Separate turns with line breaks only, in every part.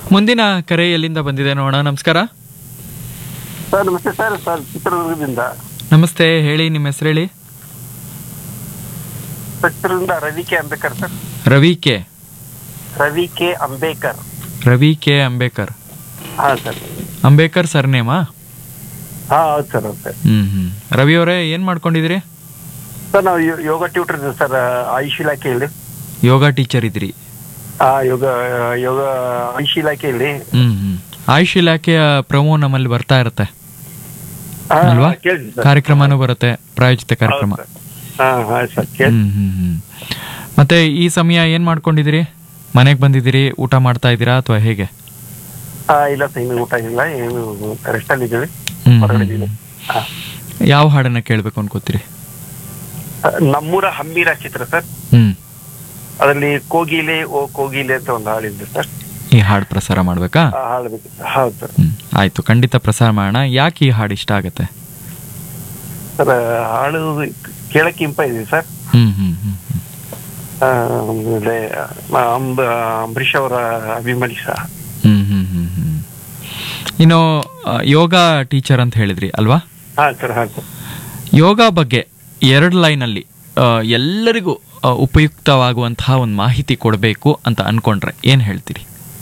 ಮುಂದಿನ ಕರೆ ಎಲ್ಲಿಂದ ಬಂದಿದೆ ನೋಡೋಣ ನಮಸ್ಕಾರ
ಸರ್ ನಮಸ್ತೆ ಸರ್ ಸರ್ ಚಿತ್ರದುರ್ಗದಿಂದ
ನಮಸ್ತೆ ಹೇಳಿ ನಿಮ್ಮ ಹೆಸರು ಹೇಳಿ
ಚಿತ್ರದಿಂದ Ravi K Ambekar sir
Ravi K
Ravi K Ambekar
Ravi K Ambekar
ಹಾ ಸರ್
ಅಂಬೇಕರ್ ಸರ್ನೇಮಾ
ಹಾ ಹೌದು ಸರ್ ಹೌದು ಸರ್
ಹ್ಮ್ ಹ್ಮ್ ರವಿ ಅವರೇ ಏನ್ ಮಾಡ್ಕೊಂಡಿದ್ದೀರಿ
ಸರ್ ನಾವು ಯೋ- ಯೋಗ ಟ್ಯೂಟರ್ ಇದ್ದೀವಿ ಸರ್ ಆಯುಷ್ ಇಲಾಖೆಯಲ್ಲಿ
ಯೋಗ ಟೀಚರ್ ಇದ್ರಿ
ಆ ಯೋಗ ಯೋಗ ಆಯುಷ್ ಇಲಾಖೆಯಲ್ಲಿ
ಹ್ಮ್ ಹ್ಮ್ ಆಯುಷ್ ಇಲಾಖೆಯ ಪ್ರಮೋ ನಮ್ಮಲ್ಲಿ ಬರ್ತಾ ಇರುತ್ತೆ
ಹಾ,
ಅಲ್ವಾ
ಕೇಳಿದ್ವಿ ಸರ್
ಕಾರ್ಯಕ್ರಮನೂ ಬರುತ್ತೆ ಪ್ರಾಯೋಜಿತ ಕಾರ್ಯಕ್ರಮ
ಹೌದು ಸರ್. ಹಾ ಹಾ ಸರ್ ಕೇಳಿ
ಹ್ಮ್ ಹ್ಮ್ ಹ್ಮ್ ಮತ್ತೆ ಈ ಸಮಯ ಏನ್ ಮಾಡ್ಕೊಂಡಿದ್ದೀರಿ ಮನೆಗೆ ಬಂದಿದ್ದೀರಿ ಊಟ ಮಾಡ್ತಾ ಇದ್ದೀರಾ ಅಥವಾ ಹೇಗೆ
ಹಾ ಇಲ್ಲ ಸರ್ ಇನ್ನು ಊಟ ಇಲ್ಲ ಏನು ರೆಸ್ಟ್ ಅಲ್ಲಿ ಇದ್ದೀವಿ
ಹ್ಮ್,
ಹೊರಗಡೆ
ಹ್ಮ್,
ಇದ್ದೀವಿ ಹಾ.
ಯಾವ ಹಾಡನ್ನ ಕೇಳ್ಬೇಕು ಅನ್ಕೋತೀರಿ
ನಮ್ಮೂರ ಹಮ್ಮಿರ ಚಿತ್ರ ಸರ್
ಹ್ಮ್
ಅದರಲ್ಲಿ ಕೋಗಿಲೆ ಓ ಕೋಗಿಲೆ ಅಂತ ಒಂದು ಹಾಡಿದೆ ಸರ್
ಈ ಹಾಡು ಪ್ರಸಾರ ಮಾಡ್ಬೇಕಾ
ಆ ಹಾಡು ಬೇಕು ಹೌದು ಸರ್
ಹ್ಮ್ ಆಯ್ತು ಖಂಡಿತ ಪ್ರಸಾರ ಮಾಡೋಣ ಯಾಕೆ ಈ ಹಾಡು ಇಷ್ಟ ಆಗತ್ತೆ
ಸರ್ ಹಾಡು ಕೇಳಕ್ಕೆ ಇಂಪ ಇದೆ ಸರ್
ಹ್ಮ್ ಹ್ಮ್ ಹ್ಮ್ ಹ್ಮ್
ಆ, ಆಮೇಲೆ ಅಂಬ ಅಂಬರೀಷ್ ಅವರ ಅಭಿಮಾನಿ ಸಹ
ಹ್ಮ್ ಹ್ಮ್ ಹ್ಮ್ ಹ್ಮ್ ಇನ್ನು ಆ, ಯೋಗ ಟೀಚರ್ ಅಂತ ಹೇಳಿದ್ರಿ ಅಲ್ವಾ
ಹಾ ಸರ್ ಹಾ ಸರ್
ಯೋಗ ಬಗ್ಗೆ ಎರಡು ಲೈನಲ್ಲಿ ಆ, ಎಲ್ಲರಿಗೂ ಆ, ಉಪಯುಕ್ತವಾಗುವಂತಹ ಒಂದು ಮಾಹಿತಿ ಕೊಡಬೇಕು ಅಂತ ಅನ್ಕೊಂಡ್ರೆ ಏನ್ ಹೇಳ್ತೀರಿ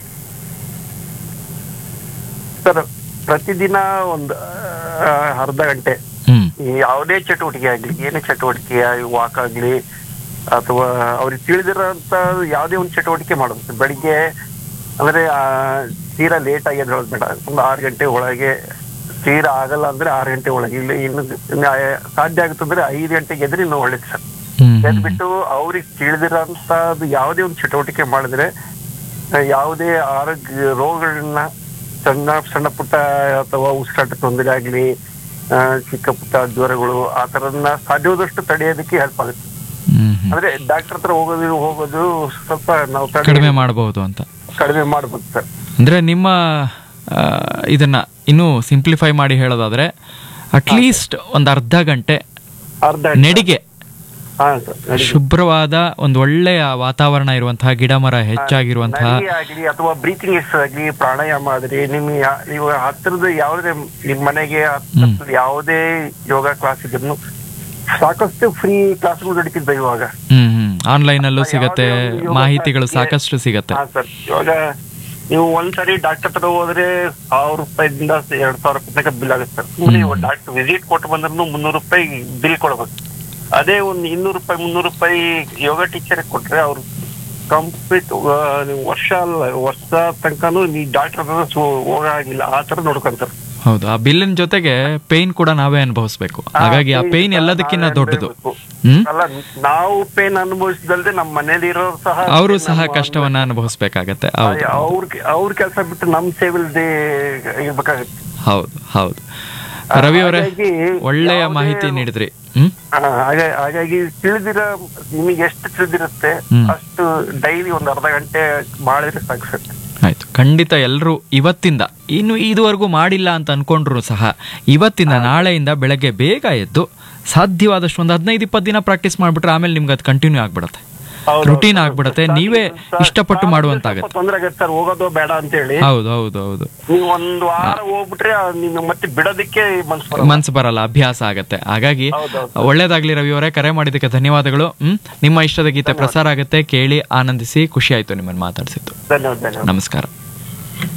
ಸರ್ ಪ್ರತಿದಿನ ಒಂದು ಆ, ಅರ್ಧ ಗಂಟೆ
ಹ್ಮ್
ಈ ಯಾವುದೇ ಚಟುವಟಿಕೆ ಆಗ್ಲಿ ಏನೇ ಚಟುವಟಿಕೆ ವಾಕ್ ಆಗ್ಲಿ ಅಥವಾ ಅವ್ರಿಗೆ ತಿಳಿದಿರೋಂತ ಯಾವುದೇ ಒಂದು ಚಟುವಟಿಕೆ ಮಾಡೋದು ಸರ್. ಬೆಳಿಗ್ಗೆ ಅಂದ್ರೆ ಆ, ತೀರಾ ಲೇಟ್ ಆಗಿ ಎದ್ದೇಳೋದು ಬೇಡ ಒಂದು ಆರು ಗಂಟೆ ಒಳಗೆ ತೀರಾ ಆಗಲ್ಲ ಅಂದ್ರೆ ಆರು ಗಂಟೆ ಒಳಗೆ ಇಲ್ಲಿ ಇನ್ನು ಇನ್ನು ಸಾಧ್ಯ ಆಗುತ್ತಂದ್ರೆ ಐದು ಗಂಟೆಗೆ ಎದ್ರೆ ಇನ್ನೂ ಒಳ್ಳೇದು ಸರ್
ಹ್ಮ್ ಹ್ಮ್
ಎದ್ಬಿಟ್ಟು ಅವ್ರಿಗೆ ತಿಳಿದಿರೋಂಥದ್ದು ಯಾವುದೇ ಒಂದು ಚಟುವಟಿಕೆ ಮಾಡಿದ್ರೆ ಆ, ಯಾವುದೇ ಆರೋಗ್ಯ ರೋಗಗಳನ್ನ ಸಣ್ಣ ಸಣ್ಣ ಪುಟ್ಟ ಅಥವಾ ಉಸಿರಾಟ ತೊಂದರೆ ಆಗ್ಲಿ ಆ, ಚಿಕ್ಕ ಪುಟ್ಟ ಜ್ವರಗಳು ಆ ತರನ್ನ ಸಾಧ್ಯವಾದಷ್ಟು ತಡೆಯೋದಕ್ಕೆ ಹೆಲ್ಪ್ ಆಗುತ್ತೆ
ಹ್ಮ್ ಹ್ಮ್.
ಅಂದ್ರೆ ಡಾಕ್ಟರ್ ಹತ್ರ ಹೋಗೋದು ಹೋಗೋದು ಸ್ವಲ್ಪ ನಾವು ತಡೆ-
ಕಡಿಮೆ ಮಾಡಬಹುದು ಅಂತ
ಕಡಿಮೆ ಮಾಡ್ಬೋದು ಸರ್
ಅಂದ್ರೆ ನಿಮ್ಮ ಆ, ಇದನ್ನ ಇನ್ನೂ ಸಿಂಪ್ಲಿಫೈ ಮಾಡಿ ಹೇಳೋದಾದ್ರೆ ಅಟ್ಲೀಸ್ಟ್ ಒಂದು ಅರ್ಧ ಗಂಟೆ
ಅರ್ಧ
ನೆಡಿಗೆ
ಹಾ ಸರ್ ನಡಿಗೆ.
ಶುಭ್ರವಾದ ಒಂದು ಒಳ್ಳೆಯ ವಾತಾವರಣ ಇರುವಂತಹ ಗಿಡ ಮರ ಹೆಚ್ಚಾಗಿರುವಂತಹ
ನಡಿಗೆ ಆಗ್ಲಿ ಅಥವಾ ಬ್ರೀತಿಂಗ್ ಎಕ್ಸರ್ಸೈಸ್ ಆಗ್ಲಿ ಪ್ರಾಣಾಯಾಮ ಆದ್ರಿ ನಿಮ್ ಯಾ- ನೀವು ಹತ್ತಿರದ ಯಾವುದೇ ನಿಮ್ ಮನೆಗೆ ಹತ್ತಿರದ ಯಾವುದೇ ಯೋಗ ಕ್ಲಾಸ್ ಇದ್ರು ಸಾಕಷ್ಟು ಫ್ರೀ ಕ್ಲಾಸ್ಗಳು ನಡೀತಿದ್ದ ಇವಾಗ
ಹ್ಮ್ ಹ್ಮ್ ಆನ್ಲೈನ್ ಅಲ್ಲೂ ಸಿಗತ್ತೆ
ಯಾವುದೇ ಒಂದು ಯೋಗ
ಮಾಹಿತಿಗಳು
ಕ್ಲಾಸ್ಗೆ-
ಸಾಕಷ್ಟು ಸಿಗತ್ತೆ
ಹಾ ಸರ್ ಇವಾಗ ನೀವು ಒಂದ್ಸರಿ ಡಾಕ್ಟರ್ ಹತ್ರ ಹೋದ್ರೆ ಸಾವಿರ ರೂಪಾಯಿಂದ ಎರಡ್ ಸಾವಿರ ರೂಪಾಯಿ ತನಕ ಬಿಲ್ ಆಗುತ್ತೆ ಸರ್ ಸುಮ್ಮನೆ ಡಾಕ್ಟರ್ ವಿಸಿಟ್ ಕೊಟ್ಟು ಬಂದ್ರು ಮುನ್ನೂರು ರೂಪಾಯಿ ಬಿಲ್ ಕೊಡ್ಬೇಕು ಅದೇ ಒಂದು ಇನ್ನೂರು ರೂಪಾಯಿ ಮುನ್ನೂರು ರೂಪಾಯಿ ಯೋಗ ಟೀಚರ್ ಕೊಟ್ರೆ ಅವ್ರು ಕಂಪ್ಲೀಟ್ ವರ್ಷ ಅಲ್ಲ ವರ್ಷ ತನಕನೂ ನೀ ಡಾಕ್ಟರ್ ಹತ್ರ ಸು- ಹೋಗಾಗಿಲ್ಲ ಆ ತರ ನೋಡ್ಕೊಂತಾರೆ
ಹೌದು ಆ ಬಿಲ್ಲಿನ ಜೊತೆಗೆ ಪೇನ್ ಕೂಡ ನಾವೇ ಅನುಭವಿಸ್ಬೇಕು ಹಾಗಾಗಿ ಆ ಪೇನ್ ಎಲ್ಲದಕ್ಕಿಂತ ದೊಡ್ಡದು ಹ್ಮ್
ಅಲ್ಲ ನಾವು ಪೇನ್ ಅನುಭವಿಸಿದಲ್ದೆ ನಮ್ಮ ಮನೇಲಿ ಇರೋರು ಸಹ
ಅವರು ಸಹ ಕಷ್ಟವನ್ನ ಅನುಭವಿಸ್ಬೇಕಾಗತ್ತೆ ಹೌದು
ಅವ್ರ ಅವ್ರ ಕೆಲಸ ಬಿಟ್ಟು ನಮ್ ಸೇವೆಲ್ದೆ ಇರ್ಬೇಕಾಗತ್ತೆ
ಹೌದು ಹೌದು ರವಿ ಅವರೇ
ಹಾಗಾಗಿ
ಒಳ್ಳೆಯ
ಯಾವುದೇ-
ಮಾಹಿತಿ ನೀಡಿದ್ರಿ ಹ್ಮ್
ಆ, ಹಾಗ- ಹಾಗಾಗಿ ತಿಳಿದಿರ ನಿಮಗೆ ಎಷ್ಟು ತಿಳಿದಿರುತ್ತೆ
ಹ್ಮ್.
ಅಷ್ಟು ಡೈಲಿ ಒಂದ್ ಅರ್ಧ ಗಂಟೆ ಮಾಡಿದ್ರೆ ಸಾಕು ಸರ್
ಆಯ್ತು ಖಂಡಿತ ಎಲ್ಲರೂ ಇವತ್ತಿಂದ ಇನ್ನು ಇದುವರೆಗೂ ಮಾಡಿಲ್ಲ ಅಂತ ಅನ್ಕೊಂಡ್ರು ಸಹ ಇವತ್ತಿಂದ ನಾಳೆಯಿಂದ ಬೆಳಗ್ಗೆ ಬೇಗ ಎದ್ದು ಸಾಧ್ಯವಾದಷ್ಟು ಒಂದು ಹದಿನೈದು ಇಪ್ಪತ್ತು ದಿನ ಪ್ರಾಕ್ಟೀಸ್ ಮಾಡ್ಬಿಟ್ರೆ ಆಮೇಲೆ ನಿಮ್ಗೆ ಅದು ಕಂಟಿನ್ಯೂ ಆಗ್ಬಿಡತ್ತೆ
ಹೌದು,
ರುಟೀನ್
ಹೌದು.
ಆಗ್ಬಿಡತ್ತೆ
ಸ್ಟಾರ್ಟಿಂಗ್
ನೀವೇ
ಸ್ವಲ್ಪ
ಇಷ್ಟಪಟ್ಟು ಮಾಡುವಂತಾಗತ್ತೆ
ತೊಂದ್ರೆ ಆಗತ್ತೆ ಸರ್ ಹೋಗೋದು ಬೇಡ ಅಂತ ಹೇಳಿ
ಹೌದು ಹೌದು ಹೌದು
ನೀವು ಒಂದ್ ವಾರ ಹೋಗ್ಬಿಟ್ರೆ ನೀನು ಮತ್ತೆ ಬಿಡೋದಕ್ಕೆ ಮನ್ಸು ಬರಲ್ಲ
ಮನ್ಸು ಬರಲ್ಲ ಅಭ್ಯಾಸ ಆಗತ್ತೆ ಹಾಗಾಗಿ
ಹೌದೌದು.
ಒಳ್ಳೇದಾಗ್ಲಿ ರವಿ ಅವರೇ ಕರೆ ಮಾಡಿದ್ದಕ್ಕೆ ಧನ್ಯವಾದಗಳು ಹ್ಮ್ ನಿಮ್ಮ ಇಷ್ಟದ ಗೀತೆ ಪ್ರಸಾರ ಆಗುತ್ತೆ ಕೇಳಿ ಆನಂದಿಸಿ ಖುಷಿ ಆಯ್ತು ನಿಮ್ಮನ್ನು ಮಾತಾಡ್ಸಿದ್ದು
ಧನ್ಯವಾದ ಧನ್ಯವಾದ
ನಮಸ್ಕಾರ